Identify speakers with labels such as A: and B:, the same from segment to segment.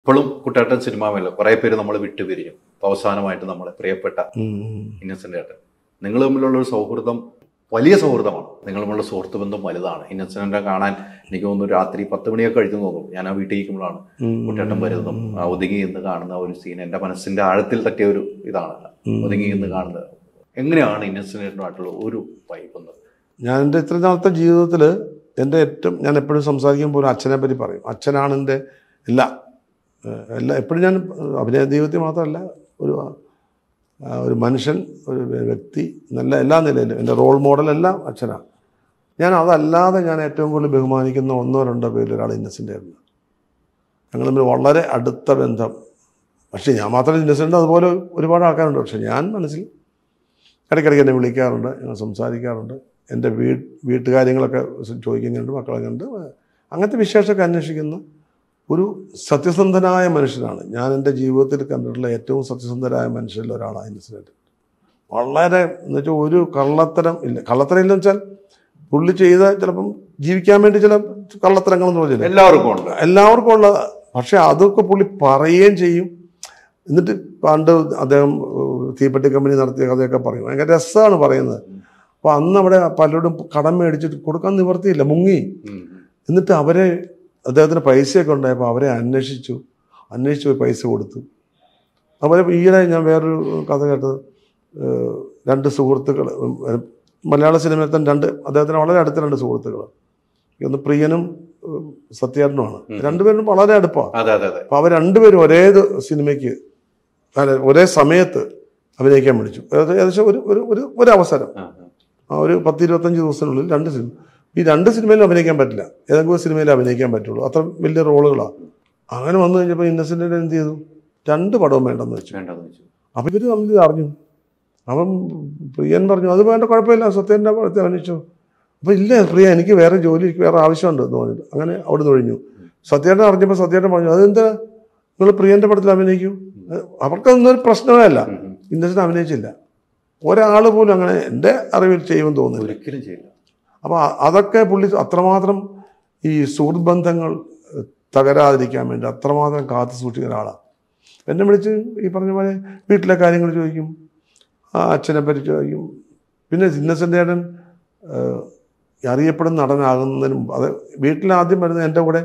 A: ഇപ്പോഴും കുട്ടേട്ടൻ സിനിമാമേല കുറെ പേര് നമ്മൾ വിട്ടുപിരിഞ്ഞു അപ്പൊ അവസാനമായിട്ട് നമ്മളെ പ്രിയപ്പെട്ട
B: ഉം.
A: ഇന്നസെന്റ് ഏട്ടൻ നിങ്ങൾ തമ്മിലുള്ള ഒരു സൗഹൃദം വലിയ സൗഹൃദമാണ് നിങ്ങൾ തമ്മിലുള്ള സുഹൃത്ത് ബന്ധം വലുതാണ് ഇന്നസെന്റിനെ കാണാൻ എനിക്ക് തോന്നുന്നു രാത്രി പത്ത് മണിയൊക്കെ കഴിച്ചു തോന്നും ഞാൻ ആ വീട്ടിൽ ഇരിക്കുമ്പോഴാണ്
B: ഉം.
A: കുട്ടേട്ടൻ വരുന്നതും ആ ഒതുങ്ങി എന്ന് കാണുന്ന ഒരു സീൻ എന്റെ മനസ്സിന്റെ ആഴത്തിൽ തട്ടിയ ഒരു ഇതാണ്
B: ഉം.
A: ഒതുങ്ങി എന്ന് കാണുന്നത് എങ്ങനെയാണ് ഇന്നസെന്റിനായിട്ടുള്ള ഒരു വൈബ് എന്ന്
B: ഞാൻ എൻ്റെ ഇത്ര നാളത്തെ ജീവിതത്തിൽ എൻ്റെ ഏറ്റവും ഞാൻ എപ്പോഴും സംസാരിക്കുമ്പോൾ ഒരു അച്ഛനെ പറ്റി പറയും അച്ഛനാണ് എൻ്റെ എല്ലാം ഏഹ് എല്ലാ എപ്പോഴും ഞാൻ അഭിനയ ജീവിതത്തിൽ മാത്രമല്ല ഒരു ആ, ഒരു മനുഷ്യൻ ഒരു വ്യക്തി നല്ല എല്ലാ നിലയിലും എൻ്റെ റോൾ മോഡലെല്ലാം അച്ഛനാണ് ഞാൻ അതല്ലാതെ ഞാൻ ഏറ്റവും കൂടുതൽ ബഹുമാനിക്കുന്ന ഒന്നോ രണ്ടോ പേരിൽ ഒരാൾ ഇന്നസെൻ്റ് ആയിരുന്നു ഞങ്ങൾ തമ്മിൽ വളരെ അടുത്ത ബന്ധം പക്ഷേ ഞാൻ മാത്രമല്ല ഇന്നസെൻ്റ് അതുപോലെ ഒരുപാട് ആൾക്കാരുണ്ട് പക്ഷേ ഞാൻ മനസ്സിൽ ഇടയ്ക്കിടയ്ക്ക് എന്നെ വിളിക്കാറുണ്ട് ഞങ്ങൾ സംസാരിക്കാറുണ്ട് എൻ്റെ വീ വീട്ടുകാര്യങ്ങളൊക്കെ ചോദിക്കുന്നുണ്ട് മക്കളെ കണ്ട് അങ്ങനത്തെ വിശേഷമൊക്കെ അന്വേഷിക്കുന്ന ഒരു സത്യസന്ധനായ മനുഷ്യനാണ് ഞാൻ എൻ്റെ ജീവിതത്തിൽ കണ്ടിട്ടുള്ള ഏറ്റവും സത്യസന്ധരായ മനുഷ്യരിൽ ഒരാളാണ് ഇൻസിഡൻറ്റ് വളരെ എന്ന് വെച്ചാൽ ഒരു കള്ളത്തരം ഇല്ല കള്ളത്തരം ഇല്ലെന്ന് വെച്ചാൽ പുള്ളി ചെയ്ത ചിലപ്പം ജീവിക്കാൻ വേണ്ടി ചില കള്ളത്തരങ്ങളെന്ന് പറഞ്ഞില്ല
A: എല്ലാവർക്കും ഉണ്ട്
B: എല്ലാവർക്കും ഉള്ള പക്ഷെ അതൊക്കെ പുള്ളി പറയുകയും ചെയ്യും എന്നിട്ട് പണ്ട് അദ്ദേഹം ഏഹ്, തീപ്പെട്ടി കമ്പനി നടത്തിയ കഥയൊക്കെ പറയും ഭയങ്കര രസമാണ് പറയുന്നത് അപ്പോൾ അന്ന് അവിടെ പലരോടും കടം മേടിച്ചിട്ട് കൊടുക്കാൻ നിവർത്തിയില്ല മുങ്ങി
A: ഉം.
B: എന്നിട്ട് അവരെ അദ്ദേഹത്തിന് പൈസയൊക്കെ ഉണ്ടായപ്പോൾ അവരെ അന്വേഷിച്ചു അന്വേഷിച്ച് പോയി പൈസ കൊടുത്തു അതുപോലെ ഈയിടെ ഞാൻ വേറൊരു കഥ കേട്ടത് ഏഹ്, രണ്ട് സുഹൃത്തുക്കൾ ഏഹ്, മലയാള സിനിമയിൽ തന്നെ രണ്ട് അദ്ദേഹത്തിന് വളരെ അടുത്ത രണ്ട് സുഹൃത്തുക്കൾ ഒന്ന് പ്രിയനും ഏഹ്, സത്യേട്ടനുമാണ് രണ്ടുപേരും വളരെ അടുപ്പമാണ്
A: അതെ അതെ അതെ
B: അപ്പോൾ അവർ രണ്ടുപേരും ഒരേ ദ- സിനിമയ്ക്ക് അല്ല ഒരേ സമയത്ത് അഭിനയിക്കാൻ വിളിച്ചു ഏകദേശം ഏകദേശം ഒരു ഒരു ഒരു ഒരു അവസരം
A: ആ, ആ.
B: ആ ഒരു പത്ത് ഇരുപത്തഞ്ച് ദിവസത്തിനുള്ളിൽ രണ്ട് സിനിമ ഈ രണ്ട് സിനിമയിലും അഭിനയിക്കാൻ പറ്റില്ല ഏതെങ്കിലും ഒരു സിനിമയിൽ അഭിനയിക്കാൻ പറ്റുള്ളൂ അത്ര വലിയ റോളുകളാണ് അങ്ങനെ വന്നു കഴിഞ്ഞപ്പോൾ ഇന്നസെൻ്റ് എന്ത് ചെയ്തു രണ്ട് പടവും വേണ്ടെന്ന് വെച്ചു
A: വേണ്ടെന്ന് വെച്ചു
B: അപ്പം ഇവർ തമ്മിൽ ഇത് അറിഞ്ഞു അവൻ പ്രിയൻ പറഞ്ഞു അത് വേണ്ട കുഴപ്പമില്ല സത്യേൻ്റെ പടത്തെ അഭിനയിച്ചു അപ്പോൾ ഇല്ല പ്രിയ എനിക്ക് വേറെ ജോലി എനിക്ക് വേറെ ആവശ്യമുണ്ട് എന്ന് പറഞ്ഞിട്ട് അങ്ങനെ അവിടെ നിന്ന് ഒഴിഞ്ഞു സത്യേട്ടൻ അറിഞ്ഞപ്പോൾ സത്യേട്ടൻ പറഞ്ഞു അതെന്താ നിങ്ങൾ പ്രിയൻ്റെ പടത്തിൽ അഭിനയിക്കൂ അത് അവർക്കതൊന്നും ഒരു പ്രശ്നമേ അല്ല
A: ഉം, ഉം.
B: ഇന്നസെൻ്റ് അഭിനയിച്ചില്ല ഒരാൾ പോലും അങ്ങനെ എൻ്റെ അറിവിൽ ചെയ്യുമെന്ന് തോന്നുന്നില്ല
A: ഒരിക്കലും ചെയ്യില്ല
B: അപ്പോൾ അതൊക്കെ പുള്ളി അത്രമാത്രം ഈ സുഹൃത്ത് ബന്ധങ്ങൾ ഏഹ്, തകരാതിരിക്കാൻ വേണ്ടി അത്രമാത്രം കാത്തു സൂക്ഷിക്കുന്ന ഒരാളാണ് എന്നെ വിളിച്ച് ഈ പറഞ്ഞ പോലെ വീട്ടിലെ കാര്യങ്ങൾ ചോദിക്കും ആ അച്ഛനെ പറ്റി ചോദിക്കും പിന്നെ ഇന്നസെൻ്റ് ഏട്ടൻ ഏഹ്, അറിയപ്പെടുന്ന നടനാകുന്നതിന് മുമ്പ് അത് വീട്ടിൽ ആദ്യം വരുന്നത് എൻ്റെ കൂടെ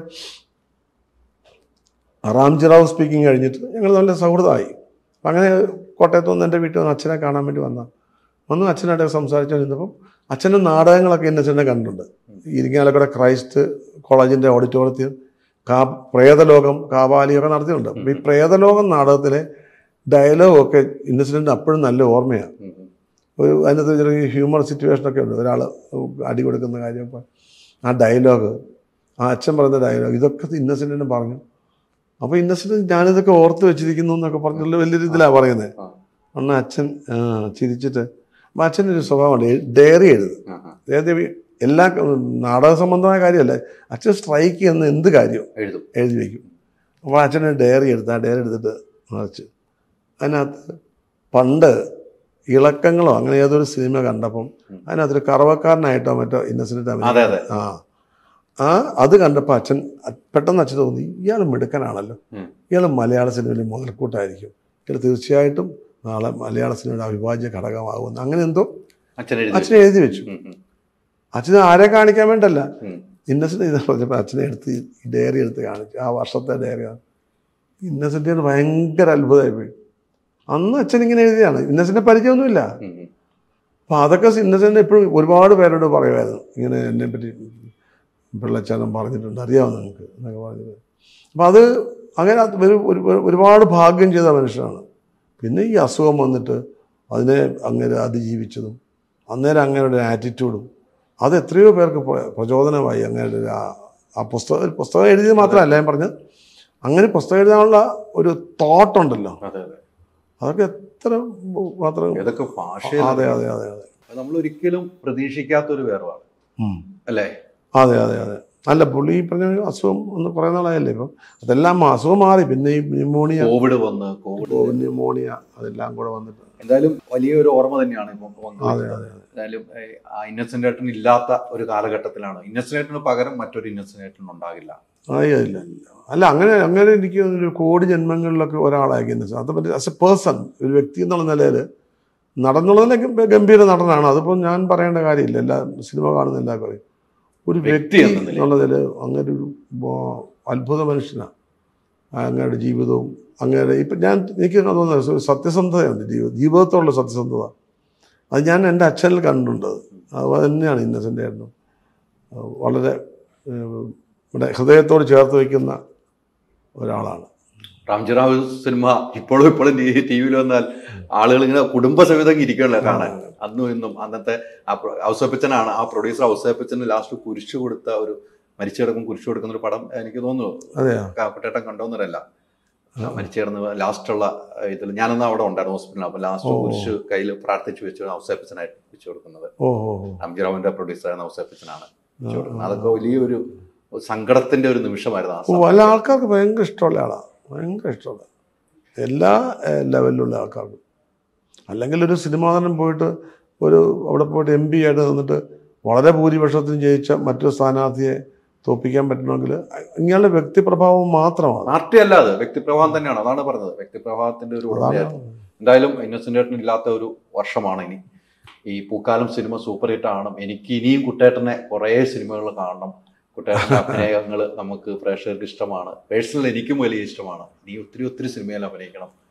B: റാംജി റാവു സ്പീക്കിംഗ് കഴിഞ്ഞിട്ട് ഞങ്ങൾ നല്ല സൗഹൃദമായി അപ്പം അങ്ങനെ കോട്ടയത്ത് വന്ന് എൻ്റെ വീട്ടിൽ വന്ന് അച്ഛനെ കാണാൻ വേണ്ടി വന്ന വന്ന് അച്ഛനായിട്ട് സംസാരിച്ചുകൊണ്ടിരുന്നപ്പം അച്ഛൻ്റെ നാടകങ്ങളൊക്കെ ഇന്നസെൻ്റെ കണ്ടിട്ടുണ്ട് ഇരിങ്ങാലക്കുട ക്രൈസ്റ്റ് കോളേജിൻ്റെ ഓഡിറ്റോറിയത്തിൽ കാ പ്രേതലോകം കാവാലിയൊക്കെ നടത്തിയിട്ടുണ്ട് അപ്പം ഈ പ്രേതലോകം നാടകത്തിലെ ഡയലോഗൊക്കെ ഇന്നസെൻ്റ് അപ്പോഴും നല്ല ഓർമ്മയാണ്
A: ഉം, ഉം.
B: ഒരു അതിനകത്ത് ചെറിയ ഹ്യൂമർ സിറ്റുവേഷനൊക്കെ ഉണ്ട് ഒരാൾ അടി കൊടുക്കുന്ന കാര്യമൊക്കെ ആ ഡയലോഗ് ആ അച്ഛൻ പറയുന്ന ഡയലോഗ് ഇതൊക്കെ ഇന്നസെൻറ്റിന് പറഞ്ഞു അപ്പോൾ ഇന്നസെൻറ്റ് ഞാനിതൊക്കെ ഓർത്ത് വെച്ചിരിക്കുന്നു എന്നൊക്കെ പറഞ്ഞിട്ടുള്ള വലിയൊരു ഇതിലാണ് പറയുന്നത്
A: ആ.
B: അന്ന് അച്ഛൻ ആ, ചിരിച്ചിട്ട് അപ്പം അച്ഛൻ്റെ ഒരു സ്വഭാവമുണ്ട് ഡയറി എഴുതും
A: ആ, ആ.
B: അതായത് എല്ലാ നാടക സംബന്ധമായ കാര്യമല്ല അച്ഛൻ സ്ട്രൈക്ക് ചെയ്യുന്ന എന്ത് കാര്യവും
A: എഴുതും
B: എഴുതി വയ്ക്കും അപ്പോൾ അച്ഛന് ഡയറി എടുത്ത് ആ ഡയറി എടുത്തിട്ട് മറിച്ച് അതിനകത്ത് പണ്ട് ഇളക്കങ്ങളോ അങ്ങനെ ഏതൊരു സിനിമ കണ്ടപ്പം അതിനകത്തൊരു കറവക്കാരനായിട്ടോ മറ്റോ ഇന്നസെൻ്റ്
A: അതെ അതെ
B: ആ ആ അത് കണ്ടപ്പോൾ അച്ഛൻ പെട്ടെന്ന് അച്ഛൻ തോന്നി ഇയാൾ മിടുക്കനാണല്ലോ
A: ഉം.
B: ഇയാൾ മലയാള സിനിമയിൽ മുതൽക്കൂട്ടായിരിക്കും ഇയാൾ തീർച്ചയായിട്ടും നാളെ മലയാള സിനിമയുടെ അവിഭാജ്യ ഘടകമാകുമെന്ന് അങ്ങനെ എന്തോ
A: അച്ഛൻ എഴുതി
B: അച്ഛൻ എഴുതി വെച്ചു
A: ഉം, ഉം,
B: അച്ഛന് ആരെ കാണിക്കാൻ വേണ്ടല്ല
A: ഉം.
B: ഇന്നസെന്റ് ഇത് പറഞ്ഞപ്പോൾ അച്ഛനെ എടുത്ത് ഈ ഡയറി എടുത്ത് കാണിച്ചു ആ വർഷത്തെ ഡയറി ഇന്നസെന്റിന് ഭയങ്കര അത്ഭുതമായി പോയി അന്ന് അച്ഛൻ ഇങ്ങനെ എഴുതിയാണ് ഇന്നസെന്റ് പരിചയമൊന്നുമില്ല
A: ഉം, ഉം.
B: അപ്പോൾ അതൊക്കെ ഇന്നസെന്റ് എപ്പോഴും ഒരുപാട് പേരോട് പറയുമായിരുന്നു ഇങ്ങനെ എന്നെ പറ്റി പിള്ളച്ചാനം പറഞ്ഞിട്ടുണ്ട് അറിയാമോ നിങ്ങൾക്ക് എന്നൊക്കെ പറഞ്ഞത് അപ്പോൾ അത് അങ്ങനെ അത് ഒരു ഒരു- ഒരുപാട് ഭാഗ്യം ചെയ്ത മനുഷ്യനാണ് പിന്നെ ഈ അസുഖം വന്നിട്ട് അതിനെ അങ്ങനെ അതിജീവിച്ചതും അന്നേരം അങ്ങനെ ഒരു ആറ്റിറ്റ്യൂഡും അത് എത്രയോ പേർക്ക് പ്ര- പ്രചോദനമായി അങ്ങനെ ഒരു ആ- ആ പുസ്തകം ഒരു പുസ്തകം എഴുതിയത് മാത്രമല്ല ഞാൻ പറഞ്ഞത് അങ്ങനെ പുസ്തകം എഴുതാനുള്ള ഒരു തോട്ടുണ്ടല്ലോ
A: അതെ അതെ
B: അതൊക്കെ എത്ര മാത്രം
A: ഏതൊക്കെ ഭാഷയിൽ
B: അതെ അതെ അതെ അതെ
A: നമ്മൾ ഒരിക്കലും പ്രതീക്ഷിക്കാത്തൊരു വേർവാണ്
B: ഉം.
A: അല്ലേ
B: അതെ അതെ അതെ അല്ല പുള്ളി ഈ പറഞ്ഞ അസുഖം ഒന്ന് കുറേ നാളായല്ലേ ഇപ്പം അതെല്ലാം അസുഖം മാറി പിന്നെ ഈ ന്യൂമോണിയ
A: കോവിഡ് വന്ന് കോവിഡ്
B: ന്യൂമോണിയ അതെല്ലാം കൂടെ വന്നിട്ട്
A: എന്തായാലും വലിയൊരു ഓർമ്മ തന്നെയാണ് ഇപ്പം പങ്കുവെച്ചത്.
B: അതെ അതെ അതെ
A: എന്തായാലും ഏഹ്, ആ ഇന്നസെന്റ് ഏട്ടൻ ഇല്ലാത്ത ഒരു കാലഘട്ടത്തിലാണ് ഇന്നസെന്റ് ഏട്ടന് പകരം മറ്റൊരു ഇന്നസെന്റ് ഏട്ടൻ ഉണ്ടാകില്ല
B: ആ, ഇല്ല ഇല്ല ഇല്ല. അല്ല അങ്ങനെ അങ്ങനെ എനിക്ക് ഒരു കോടി ജന്മങ്ങളിലൊക്കെ ഒരാളായിരിക്കും അത് പറ്റി ആസ് എ പേഴ്സൺ ഒരു വ്യക്തി എന്നുള്ള നിലയിൽ നടന്നുള്ളതിലൊക്കെ ഗംഭീര നടനാണ് അതിപ്പോൾ ഞാൻ പറയേണ്ട കാര്യമില്ല എല്ലാ സിനിമ കാണുന്ന എല്ലാവർക്കും അറിയാം ഒരു
A: വ്യക്തി
B: വ്യക്തി
A: എന്ന നിലയിൽ.
B: എന്നുള്ളതിൽ അങ്ങനെ ഒരു ബോ- അത്ഭുത മനുഷ്യനാണ് അങ്ങയുടെ ജീവിതവും അങ്ങയുടെ ഇപ്പം ഞാൻ എനിക്ക് തോന്നുന്നത് ഒരു സത്യസന്ധതയുണ്ട് ജീവിത ജീവിതത്തോടുള്ള സത്യസന്ധത അത് ഞാൻ എൻ്റെ അച്ഛനിൽ കണ്ടിട്ടുണ്ട് അത് തന്നെയാണ് ഇന്നസെൻ്റ് ആയിരുന്നു വളരെ ഏഹ്, നമ്മുടെ ഹൃദയത്തോട് ചേർത്ത് വയ്ക്കുന്ന ഒരാളാണ്
A: റാംജിറാവ് സിനിമ ഇപ്പോഴും ഇപ്പോഴും ടി വിയിൽ വന്നാൽ ആളുകൾ ഇങ്ങനെ കുടുംബസഹിതം ഇരിക്കണല്ലോ കാണാൻ അന്നും ഇന്നും അന്നത്തെ ആ പ്രൊ- ഔസേപ്പച്ചനാണ് ആ പ്രൊഡ്യൂസർ ഔസേപ്പച്ചന് ലാസ്റ്റ് കുരിശു കൊടുത്ത ഒരു മരിച്ചു കിടക്കും കുരിശു കൊടുക്കുന്ന ഒരു പടം എനിക്ക് തോന്നുന്നു
B: അതെയോ
A: കാപ്പട്ടേട്ടൻ കണ്ടോന്നറിയില്ല മരിച്ചു കിടന്ന് ലാസ്റ്റുള്ള ഇതിൽ ഞാനന്ന് അവിടെ ഉണ്ടായിരുന്നു ഹോസ്പിറ്റലിൽ അപ്പൊ ലാസ്റ്റ്
B: ഓ.
A: കുരിശ് കയ്യിൽ പ്രാർത്ഥിച്ചു വെച്ച് ഔസേപ്പച്ചനായിട്ട് വെച്ചു കൊടുക്കുന്നത്
B: ഓ ഓ ഓ
A: റാംജിറാവിന്റെ പ്രൊഡ്യൂസറായിരുന്ന ഔസേപ്പച്ചനാണ് വെച്ചു കൊടുക്കുന്നത് അതൊക്കെ വലിയൊരു സങ്കടത്തിന്റെ ഒരു നിമിഷമായിരുന്നു ആ
B: ഓ
A: സമയം.
B: പല ആൾക്കാർക്ക് ഭയങ്കര ഇഷ്ടമുള്ള ആളാണ് ഭയങ്കര ഇഷ്ടമുള്ള എല്ലാ ഏഹ്, ലെവലിലുള്ള ആൾക്കാർക്കും അല്ലെങ്കിൽ ഒരു സിനിമാ നടൻ പോയിട്ട് ഒരു അവിടെ പോയിട്ട് എം പി ആയിട്ട് നിന്നിട്ട് വളരെ ഭൂരിപക്ഷത്തിന് ജയിച്ച മറ്റൊരു സ്ഥാനാർത്ഥിയെ തോപ്പിക്കാൻ പറ്റണമെങ്കിൽ ഇയാളുടെ വ്യക്തിപ്രഭാവം മാത്രമാണ്
A: പാർട്ടി അല്ലാതെ വ്യക്തിപ്രഭാവം തന്നെയാണ് അതാണ് പറഞ്ഞത് വ്യക്തിപ്രഭാവത്തിന്റെ ഒരു ഉടമയായിരുന്നു എന്തായാലും ഇന്നസെന്റ് ഏട്ടൻ ഇല്ലാത്ത ഒരു വർഷമാണ് ഇനി ഈ പൂക്കാലം സിനിമ സൂപ്പർ ഹിറ്റ് ആണ് എനിക്ക് ഇനിയും കുട്ടേട്ടനെ കുറേ സിനിമകൾ കാണണം കുട്ടേട്ടന്റെ അഭിനയങ്ങൾ നമുക്ക് പ്രേക്ഷകർക്ക് ഇഷ്ടമാണ് പേഴ്സണൽ എനിക്കും വലിയ ഇഷ്ടമാണ് ഇനി ഒത്തിരി ഒത്തിരി സിനിമയിൽ അഭിനയിക്കണം